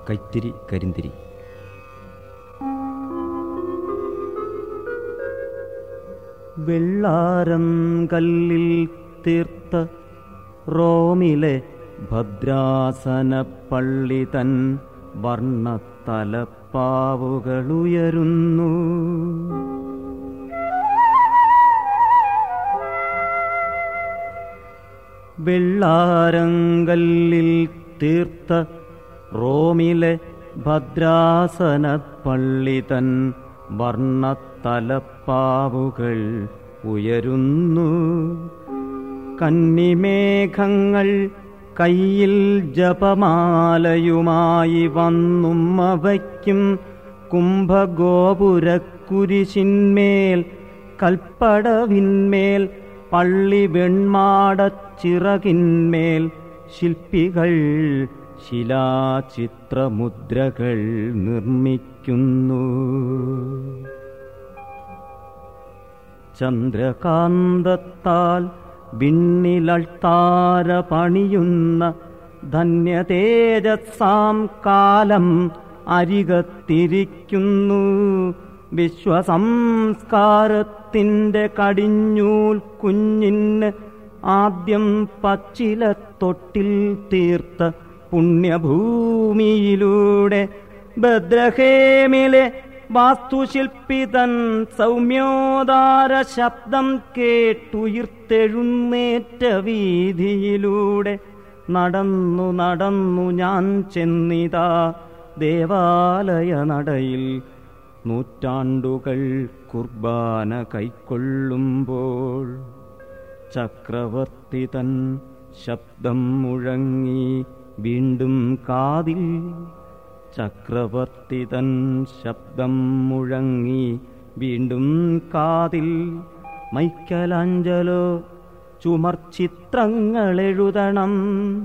കൈത്തിരി കരിന്തിരി വെള്ളാരം കല്ലിൽ തീർത്ത റോമിലെ ഭദ്രാസന പള്ളി തൻ വർണ്ണത്തലപ്പാവുകളുയരുന്നു വെള്ളാരങ്കല്ലിൽ തീർത്ത റോമിലെ ഭദ്രാസന പള്ളി തൻ വർണ്ണത്തലപ്പാവുകൾ ഉയരുന്നു കന്നിമേഘങ്ങൾ കയ്യിൽ ജപമാലയുമായി വന്നും അവയ്ക്കും കുംഭഗോപുരക്കുരിശിന്മേൽ കൽപ്പടവിന്മേൽ പള്ളി വെൺമാടച്ചിറകിന്മേൽ ശില്പികൾ ശിലാചിത്രമുദ്രകൾ നിർമ്മിക്കുന്നു ചന്ദ്രകാന്തത്താൽ വിണ്ണിലൾത്താര പണിയുന്ന ധന്യതേജസാം കാലം അരികത്തിരിക്കുന്നു വിശ്വസംസ്കാരത്തിൻ്റെ കടിഞ്ഞൂൽ കുഞ്ഞിന് ആദ്യം പച്ചിലത്തൊട്ടിൽ തീർത്ത പുണ്യഭൂമിയിലൂടെ ബദ്രഹേമിലെ വാസ്തുശില്പി തൻ സൗമ്യോദാര ശബ്ദം കേട്ടുയിർത്തെഴുന്നേറ്റ വീതിയിലൂടെ നടന്നു നടന്നു ഞാൻ ചെന്നിതാ ദേവാലയ നടയിൽ നൂറ്റാണ്ടുകൾ കുർബാന കൈക്കൊള്ളുമ്പോൾ ചക്രവർത്തി തൻ ശബ്ദം മുഴങ്ങി വീണ്ടും കാതിൽ ചക്രവർത്തി തൻ ശബ്ദം മുഴങ്ങി വീണ്ടും കാതിൽ മൈക്കലാഞ്ചലോ ചുമർ ചിത്രങ്ങൾ എഴുതണം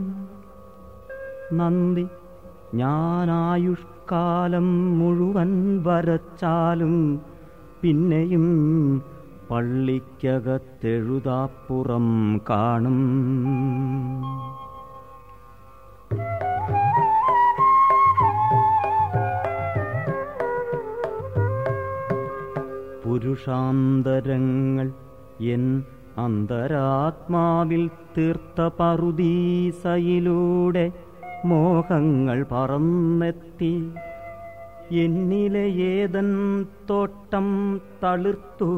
നന്ദി ഞാനായുഷ്കാലം മുഴുവൻ വരച്ചാലും പിന്നെയും പള്ളിക്കകത്തെഴുതാപ്പുറം കാണും പുരുഷാന്തരങ്ങൾ എൻ അന്തരാത്മാവിൽ തീർത്ത പറുദീസയിലൂടെ മോഹങ്ങൾ പറന്നെത്തി എന്നിലെ ഏതൻ തോട്ടം തളിർത്തു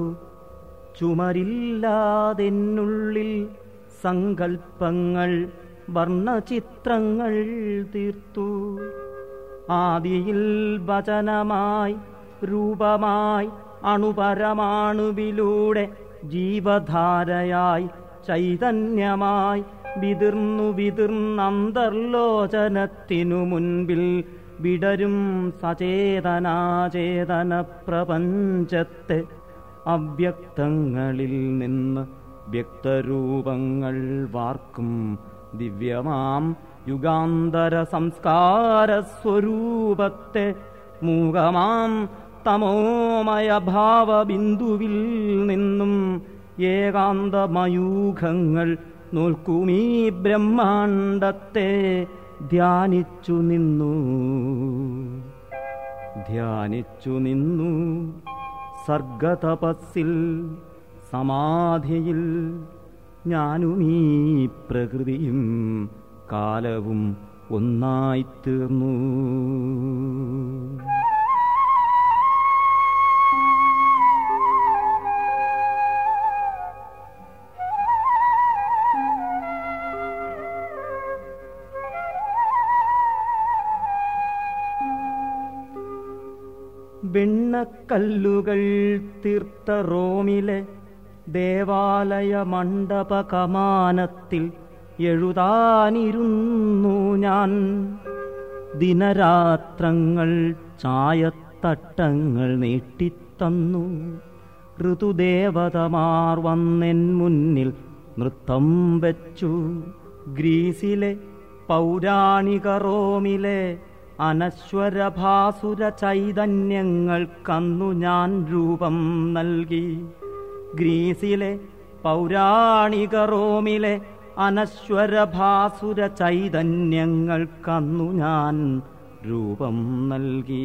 ചുമരില്ലാതെന്നുള്ളിൽ സങ്കൽപ്പങ്ങൾ വർണ്ണചിത്രങ്ങൾ തീർത്തു ആദിയിൽ വചനമായി രൂപമായി അണുപരമാണുവിലൂടെ ജീവധാരയായി ചൈതന്യമായി വിതിർന്നു വിതിർന്നന്തർലോചനത്തിനു മുൻപിൽ വിടരും സചേതനാചേതന പ്രപഞ്ചത്തെ അവ്യക്തങ്ങളിൽ നിന്ന് വ്യക്തരൂപങ്ങൾ വാർക്കും ദിവ്യമാം യുഗാന്തര സംസ്കാര സ്വരൂപത്തെ മൂകമാം തമോമയ ഭാവബിന്ദുവിൽ നിന്നും ഏകാന്തമയൂഖങ്ങൾ നോൽക്കുമീ ബ്രഹ്മാണ്ടത്തെ ധ്യാനിച്ചു നിന്നു ധ്യാനിച്ചു നിന്നു സർഗതപസ്സിൽ സമാധിയിൽ ഞാനുമീ പ്രകൃതിയും കാലവും ഒന്നായിത്തീർന്നു വെണ്ണക്കല്ലുകൾ തീർത്ത റോമിലെ ദേവാലയ മണ്ഡപ കമാനത്തിൽ എഴുതാനിരുന്നു ഞാൻ ദിനരാത്രങ്ങൾ ചായത്തട്ടങ്ങൾ നീട്ടിത്തന്നു ഋതുദേവതമാർ വന്നെൻ മുന്നിൽ നൃത്തം വെച്ചു ഗ്രീസിലെ പൗരാണിക റോമിലെ അനശ്വരഭാസുര ചൈതന്യങ്ങൾക്കന്നു ഞാൻ രൂപം നൽകി ഗ്രീസിലെ പൗരാണിക റോമിലെ അനശ്വരഭാസുര ചൈതന്യങ്ങൾക്കന്നു ഞാൻ രൂപം നൽകി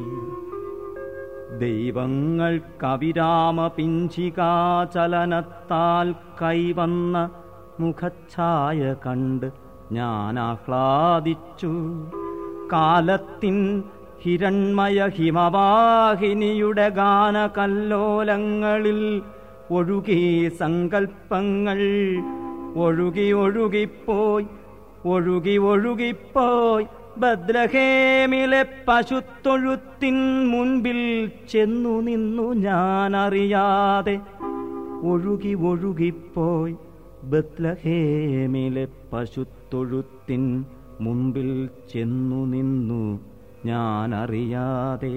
ദൈവങ്ങൾ കവിരാമ പിഞ്ചികാചലനത്താൽ കൈവന്ന മുഖഛായ കണ്ട് ഞാൻ ആഹ്ലാദിച്ചു കാലത്തിൻ ഹിരൺമയ ഹിമവാഹിനിയുടെ ഗാനകല്ലോലങ്ങളിൽ ഒഴുകി സങ്കൽപ്പങ്ങൾ ഒഴുകി ഒഴുകിപ്പോയി ഒഴുകി ഒഴുകിപ്പോയി ബദ്രഹേമിലെ പശുത്തൊഴുത്തിൻ മുൻപിൽ ചെന്നു നിന്നു ഞാൻ അറിയാതെ ഒഴുകി ഒഴുകിപ്പോയി ബദ്ലഹേമിലെ പശുത്തൊഴുത്തിൻ മുൻപിൽ ചെന്നു നിന്നു ഞാൻ അറിയാതെ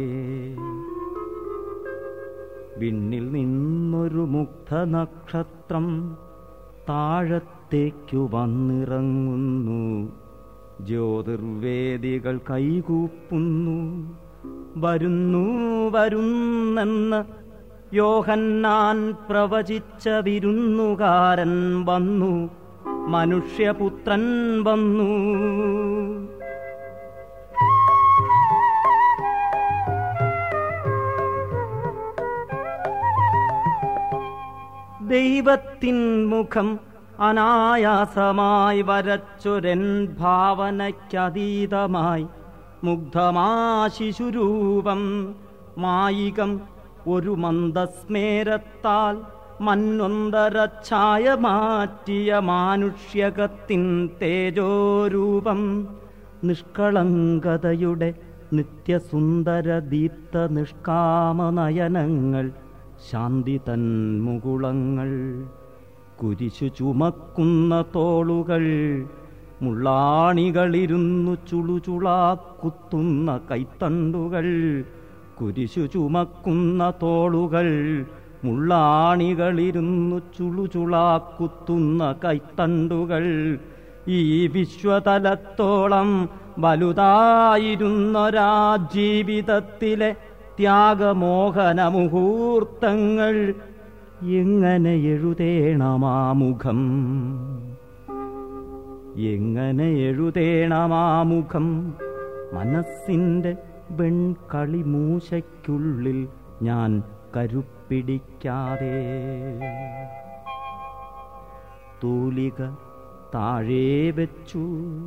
വിണ്ണിൽ നിന്നൊരു മുഗ്ധ നക്ഷത്രം താഴത്തേക്കു വന്നിറങ്ങുന്നു ജ്യോതിർവേദികൾ കൈകൂപ്പുന്നു വരുന്നു വരുന്നെന്ന് യോഹന്നാൻ പ്രവചിച്ച വിരുന്നുകാരൻ വന്നു മനുഷ്യപുത്രൻ വന്നു ദൈവത്തിൻ മുഖം അനായാസമായി വരച്ചൊരൻ ഭാവനയ്ക്കതീതമായി മുഗ്ധമാ ശിശുരൂപം മായികം ഒരു മന്ദസ്മേരത്താൽ മന്നൊന്തര ഛായ മാറ്റിയ മാനുഷ്യകത്തിൻ തേജോരൂപം നിഷ്കളങ്കതയുടെ നിത്യസുന്ദര ദീപ്ത നിഷ്കാമനയനങ്ങൾ ശാന്തി തൻ മുകുളങ്ങൾ കുരിശു ചുമക്കുന്ന തോളുകൾ മുള്ളാണികളിരുന്നു ചുളുചുളാക്കുത്തുന്ന കൈത്തണ്ടുകൾ കുരിശു ചുമക്കുന്ന തോളുകൾ മുള്ളാണികളിരുന്നു ചുളുചുളാക്കുത്തുന്ന കൈത്തണ്ടുകൾ ഈ വിശ്വതലത്തോളം വലുതായിരുന്നൊരാ ജീവിതത്തിലെ ത്യാഗമോഹന മുഹൂർത്തങ്ങൾ എങ്ങനെ എഴുതേണമാമുഖം എങ്ങനെ എഴുതേണമാമുഖം മനസ്സിൻ്റെ വെൺകളിമൂശയ്ക്കുള്ളിൽ ഞാൻ കരുപ്പിടിക്കാതെ തൂലിക താഴെ വെച്ചു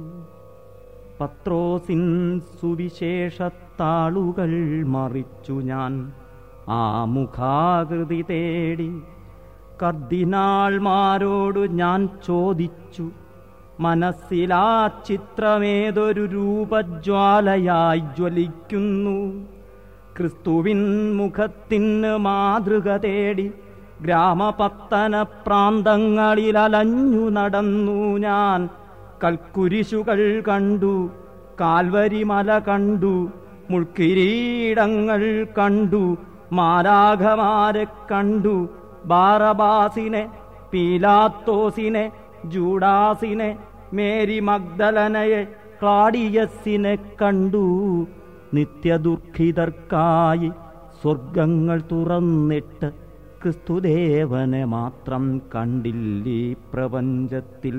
പത്രോസിൻ സുവിശേഷത്താളുകൾ മറിച്ചു ഞാൻ ആ മുഖാകൃതി തേടി കർദിനാൾമാരോട് ഞാൻ ചോദിച്ചു മനസ്സിലാ ചിത്രമേതൊരു രൂപജ്വാലയായി ജ്വലിക്കുന്നു ക്രിസ്തുവിൻ മുഖത്തിന് മാതൃക തേടി ഗ്രാമപത്തന പ്രാന്തങ്ങളിൽ അലഞ്ഞു നടന്നു ഞാൻ കൽക്കുരിശുകൾ കണ്ടു കാൽവരിമല കണ്ടു മുൾക്കിരീടങ്ങൾ കണ്ടു മാരാഘമാരെ കണ്ടു ബാറബാസിനെ പീലാത്തോസിനെ ജൂഡാസിനെ മേരി മഗ്ദലനയെ ക്ലാഡിയസിനെ കണ്ടു നിത്യദുഃഖിതർക്കായി സ്വർഗങ്ങൾ തുറന്നിട്ട് ക്രിസ്തുദേവനെ മാത്രം കണ്ടില്ലീ പ്രപഞ്ചത്തിൽ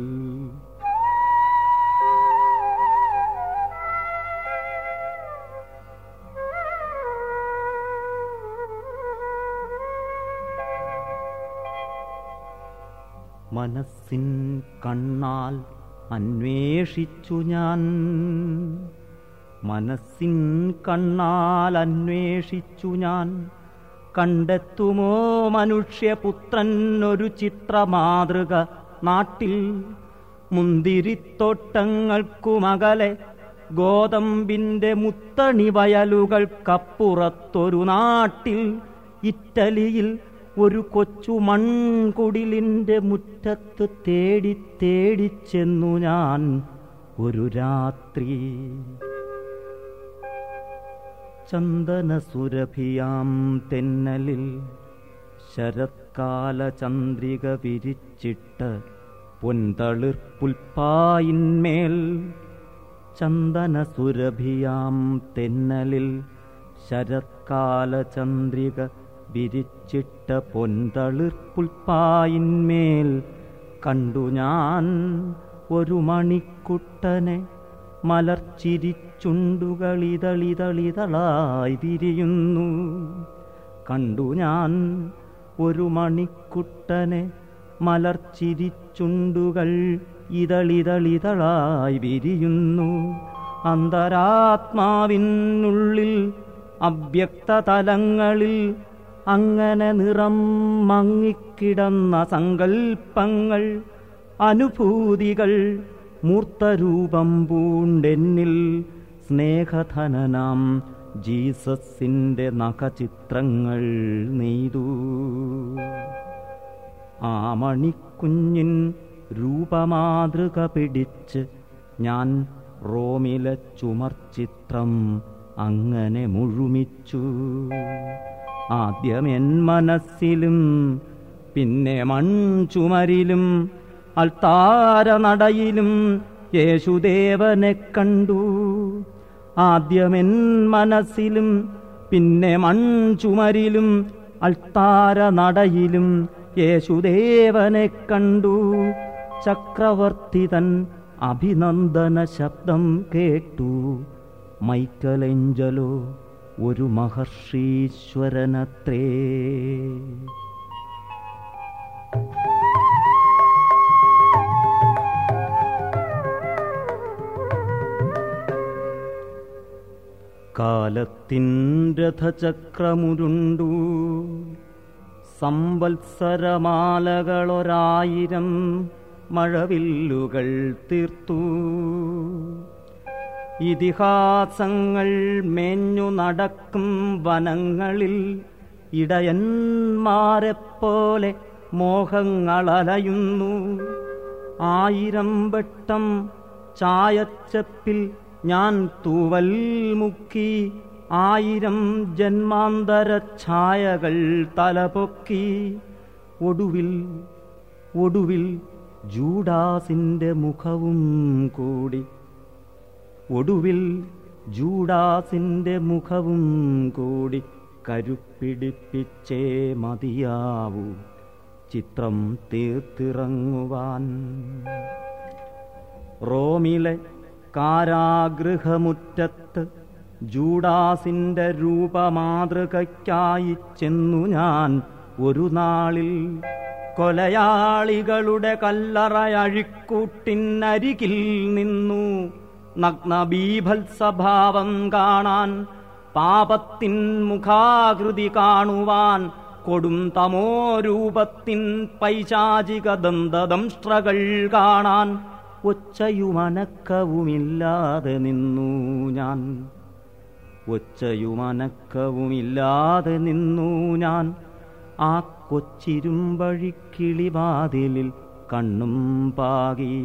മനസ്സിൻ കണ്ണാൽ അന്വേഷിച്ചു ഞാൻ മനസ്സിൻ കണ്ണാൽ അന്വേഷിച്ചു ഞാൻ കണ്ടെത്തുമോ മനുഷ്യപുത്രൻ ഒരു ചിത്രമാതൃക നാട്ടിൽ മുന്തിരിത്തോട്ടങ്ങൾക്കുമകലെ ഗോതമ്പിന്റെ മുത്തണി വയലുകൾക്കപ്പുറത്തൊരു നാട്ടിൽ ഇറ്റലിയിൽ ഒരു കൊച്ചു മൺകുടിലിന്റെ മുറ്റത്ത് തേടി തേടിച്ചെന്നു ഞാൻ ഒരു രാത്രി ചന്ദനസുരഭിയാം തെന്നലിൽ ശരത്കാല ചന്ദ്രിക വിരിച്ചിട്ട് പൊൻതളിർപ്പുൽപ്പായിന്മേൽ ചന്ദനസുരഭിയാം തെന്നലിൽ ശരത്കാല ചന്ദ്രിക വിരിച്ചിട്ട പൊൻതളിർപ്പുൽപ്പായിന്മേൽ കണ്ടു ഞാൻ ഒരു മണിക്കുട്ടനെ മലർച്ചിരിച്ചുണ്ടുകളിതളിതളിതളായി വിരിയുന്നു കണ്ടു ഞാൻ ഒരു മണിക്കുട്ടനെ മലർച്ചിരിച്ചുണ്ടുകൾ ഇതളിതളിതളായി വിരിയുന്നു അന്തരാത്മാവിനുള്ളിൽ അവ്യക്തതലങ്ങളിൽ അങ്ങനെ നിറം മങ്ങിക്കിടന്ന സങ്കൽപ്പങ്ങൾ അനുഭൂതികൾ മൂർത്തരൂപം പൂണ്ടെന്നിൽ സ്നേഹധനനാം ജീസസിൻ്റെ നഖചിത്രങ്ങൾ നെയ്തു ആ മണിക്കുഞ്ഞിൻ രൂപമാതൃക പിടിച്ച് ഞാൻ റോമിലെ ചുമർചിത്രം അങ്ങനെ മുഴുമിച്ചു ആദ്യം മനസ്സിലും പിന്നെ മൺചുമരിലും അൾത്താരനടയിലും യേശുദേവനെ കണ്ടു ആദ്യമെൻ മനസ്സിലും പിന്നെ മൺചുമരിലും അൾത്താരനടയിലും യേശുദേവനെ കണ്ടു ചക്രവർത്തിതൻ അഭിനന്ദന ശബ്ദം കേട്ടു മൈക്കലെഞ്ചലോ ഒരു മഹർഷീശ്വരനത്രേ കാലത്തിൻ രഥചക്രമുരുണ്ടു സംവത്സരമാലകളൊരായിരം മഴവില്ലുകൾ തീർത്തു ഇതിഹാസങ്ങൾ മേഞ്ഞു നടക്കും വനങ്ങളിൽ ഇടയന്മാരെപ്പോലെ മോഹങ്ങളലയുന്നു ആയിരം വട്ടം ചായച്ചപ്പിൽ ഞാൻ തൂവൽ മുക്കി ആയിരം ജന്മാന്തര ഛായകൾ തലപൊക്കി ഒടുവിൽ ഒടുവിൽ ജൂഡാസിന്റെ മുഖവും കൂടി ഒടുവിൽ ജൂഡാസിന്റെ മുഖവും കൂടി കരുപ്പിടിപ്പിച്ചേ മതിയാവൂ ചിത്രം തീർത്തിറങ്ങുവാൻ റോമിലെ കാരാഗൃഹമുറ്റത്ത് ജൂഡാസിന്റെ രൂപമാതൃകയ്ക്കായി ചെന്നു ഞാൻ ഒരു നാളിൽ കൊലയാളികളുടെ കല്ലറയഴിക്കൂട്ടിനരികിൽ നിന്നു നഗ്നബീഭത്സഭാവം കാണാൻ പാപത്തിൻ മുഖാകൃതി കാണുവാൻ കൊടും തമോരൂപത്തിൻ പൈശാചിക ദന്തദംഷ്ട്രകൾ കാണാൻ ഒച്ചയുമനക്കവുമില്ലാതെ നിന്നു ഞാൻ ഒച്ചയുമനക്കവുമില്ലാതെ നിന്നു ഞാൻ ആ കൊച്ചിരുമ്പഴിക്കിളിവാതിലിൽ കണ്ണും പാകി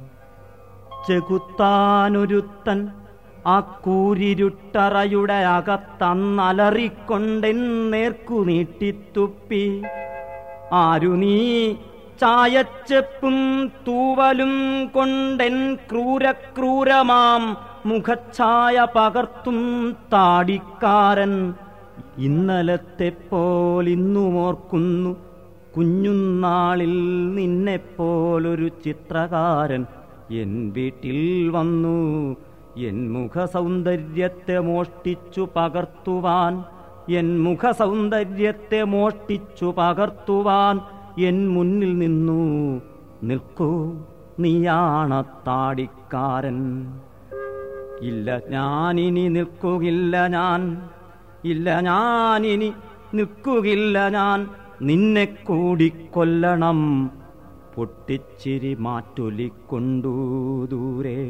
ചെകുത്താനൊരുത്തൻ ആ കൂരിരുട്ടറയുടെ അകത്തന്നലറിക്കൊണ്ടെൻ നേർക്കു നീട്ടിത്തുപ്പി ആരു നീ ചായച്ചെപ്പും തൂവലും കൊണ്ടെൻ ക്രൂരക്രൂരമാം മുഖച്ഛായ പകർത്തും താടിക്കാരൻ ഇന്നലത്തെ പോലിന്നുമോർക്കുന്നു കുഞ്ഞുനാളിൽ നിന്നെപ്പോലൊരു ചിത്രകാരൻ എൻ വീട്ടിൽ വന്നു എൻ മുഖസൗന്ദര്യത്തെ മോഷ്ടിച്ചു പകർത്തുവാൻ എൻ മുഖസൗന്ദര്യത്തെ മോഷ്ടിച്ചു പകർത്തുവാൻ എൻ മുന്നിൽ നിന്നു നിൽക്കൂ നീയാണത്താടിക്കാരൻ ഇല്ല ഞാനിനി നിൽക്കുകില്ല ഞാൻ ഇല്ല ഞാനിനി നിൽക്കുകില്ല ഞാൻ നിന്നെ കൂടി കൊല്ലണം പൊട്ടിച്ചിരി മാറ്റൊലിക്കൊണ്ടു ദൂരെ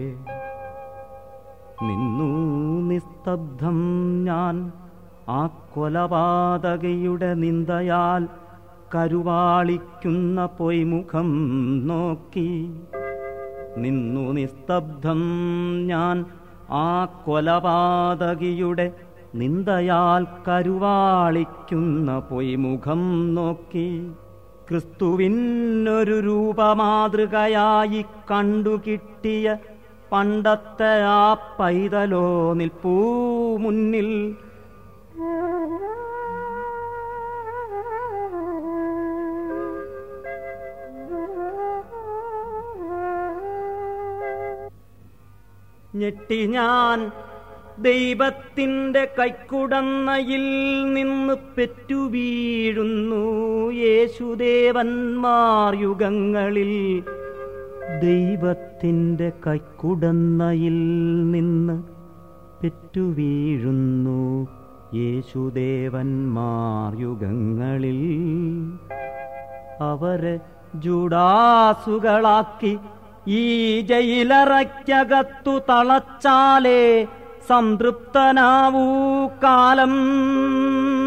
നിന്നു നിസ്തബ്ധം ഞാൻ ആ കൊലപാതകയുടെ നിന്ദയാൽ കരുവാളിക്കുന്ന പൊയ്മുഖം നോക്കി നിന്നു നിസ്തബ്ധം ഞാൻ ആ കൊലപാതകിയുടെ നിന്ദയാൽ കരുവാളിക്കുന്ന പൊയ്മുഖം നോക്കി ക്രിസ്തുവിനൊരു രൂപമാതൃകയായി കണ്ടുകിട്ടിയ പണ്ടത്തെ ആ പൈതലോ നിൽപ്പൂ മുന്നിൽ ഞെട്ടി ഞാൻ ദൈവത്തിൻ്റെ കൈക്കുടന്നയിൽ നിന്ന് പെറ്റു വീഴുന്നു യേശുദേവന്മാർ യുഗങ്ങളിൽ ദൈവത്തിൻ്റെ കൈക്കുടന്നയിൽ നിന്ന് പെറ്റു വീഴുന്നു യേശുദേവന്മാർ യുഗങ്ങളിൽ അവരെ ജുഡാസുകളാക്കി ഈ ജയിലറയ്ക്കകത്തു തളച്ചാലേ സംതൃപ്തനാവൂ കാലം